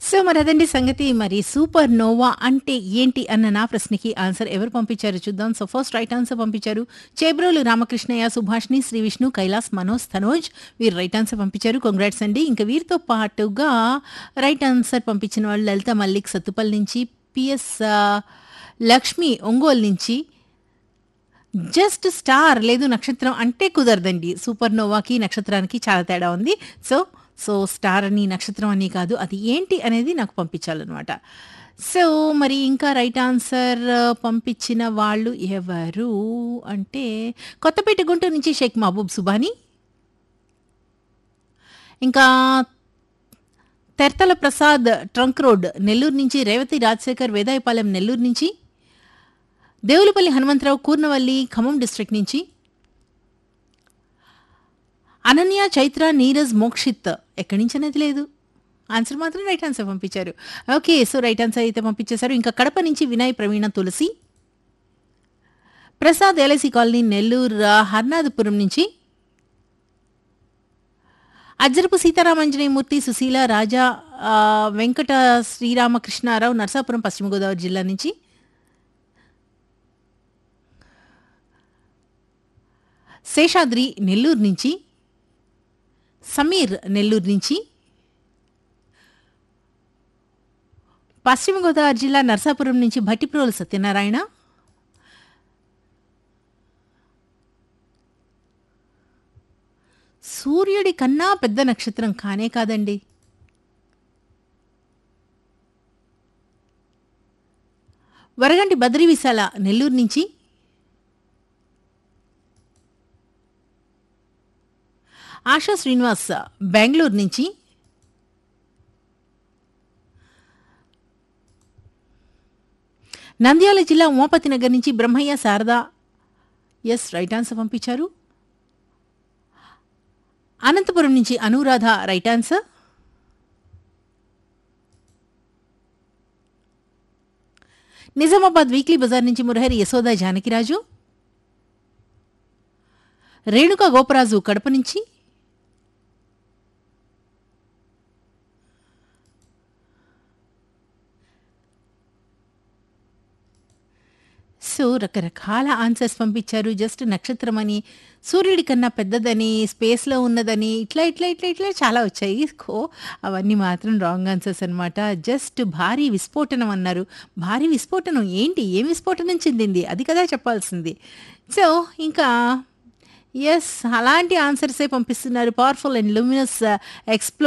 so మరి అదండి సంగతి మరి సూపర్ నోవా అంటే ఏంటి అన్న నా ప్రశ్నకి ఆన్సర్ ఎవరు పంపించారు చూద్దాం సో ఫస్ట్ రైట్ ఆన్సర్ పంపించారు చేబ్రోలు రామకృష్ణయ్య సుభాష్ని శ్రీ విష్ణు కైలాస్ మనోజ్ తనోజ్ వీరు రైట్ ఆన్సర్ పంపించారు కంగ్రాట్స్ అండి ఇంకా వీరితో పాటుగా రైట్ ఆన్సర్ పంపించిన వాళ్ళు లలిత మల్లిక్ సత్తుపల్లి నుంచి పిఎస్ లక్ష్మి ఒంగోలు నుంచి జస్ట్ స్టార్ లేదు నక్షత్రం అంటే కుదరదండి సూపర్ నోవాకి నక్షత్రానికి చాలా తేడా ఉంది సో సో స్టార్ అని నక్షత్రం అని కాదు అది ఏంటి అనేది నాకు పంపించాలన్నమాట సో మరి ఇంకా రైట్ ఆన్సర్ పంపించిన వాళ్ళు ఎవరు అంటే కొత్తపేట గుంటూరు నుంచి షేక్ మహబూబ్ సుబానీ ఇంకా తెర్తల ప్రసాద్ ట్రంక్ రోడ్ నెల్లూరు నుంచి రేవతి రాజశేఖర్ వేదాయపాలెం నెల్లూరు నుంచి దేవులపల్లి హనుమంతరావు కూర్నవల్లి ఖమ్మం డిస్ట్రిక్ట్ నుంచి అనన్య చైత్ర నీరజ్ మోక్షిత్ ఎక్కడి నుంచి అనేది లేదు ఆన్సర్ మాత్రం రైట్ ఆన్సర్ పంపించారు ఓకే సో రైట్ ఆన్సర్ అయితే పంపించేశారు ఇంకా కడప నుంచి వినయ్ ప్రవీణ తులసి ప్రసాద్ ఎల్ఐసి కాలనీ నెల్లూరు హర్నాథపురం నుంచి అజ్జరపు సీతారామంజనేయమూర్తి సుశీల రాజా ఆ, వెంకట శ్రీరామకృష్ణారావు నర్సాపురం పశ్చిమ గోదావరి జిల్లా నుంచి శేషాద్రి నెల్లూరు నుంచి సమీర్ నెల్లూరు నుంచి పశ్చిమ గోదావరి జిల్లా నర్సాపురం నుంచి భట్టిప్రోలు సత్యనారాయణ సూర్యుడి కన్నా పెద్ద నక్షత్రం కానే కాదండి వరగంటి బద్రి విశాల నెల్లూరు నుంచి ఆశా శ్రీనివాస్ బెంగళూరు నుంచి నంద్యాల జిల్లా ఉమాపతి నగర్ నుంచి Brahmaiah Sarada S right answer పంపించారు అనంతపురం నుంచి Anuradha right answer Nizamabad weekly బజార్ నుంచి మురహరి యశోద జానకిరాజు రేణుక గోపరాజు కడప నుంచి సో రకరకాల ఆన్సర్స్ పంపించారు జస్ట్ నక్షత్రం అని సూర్యుడి కన్నా పెద్దదని స్పేస్లో ఉన్నదని ఇట్లా ఇట్లా ఇట్లా ఇట్లా చాలా వచ్చాయి కో అవన్నీ మాత్రం రాంగ్ ఆన్సర్స్ అనమాట జస్ట్ భారీ విస్ఫోటనం అన్నారు భారీ విస్ఫోటనం ఏంటి ఏం విస్ఫోటనం చెందింది అది కదా చెప్పాల్సింది సో ఇంకా ఎస్ అలాంటి ఆన్సర్సే పంపిస్తున్నారు పవర్ఫుల్ అండ్ లూమినస్ ఎక్స్ప్లో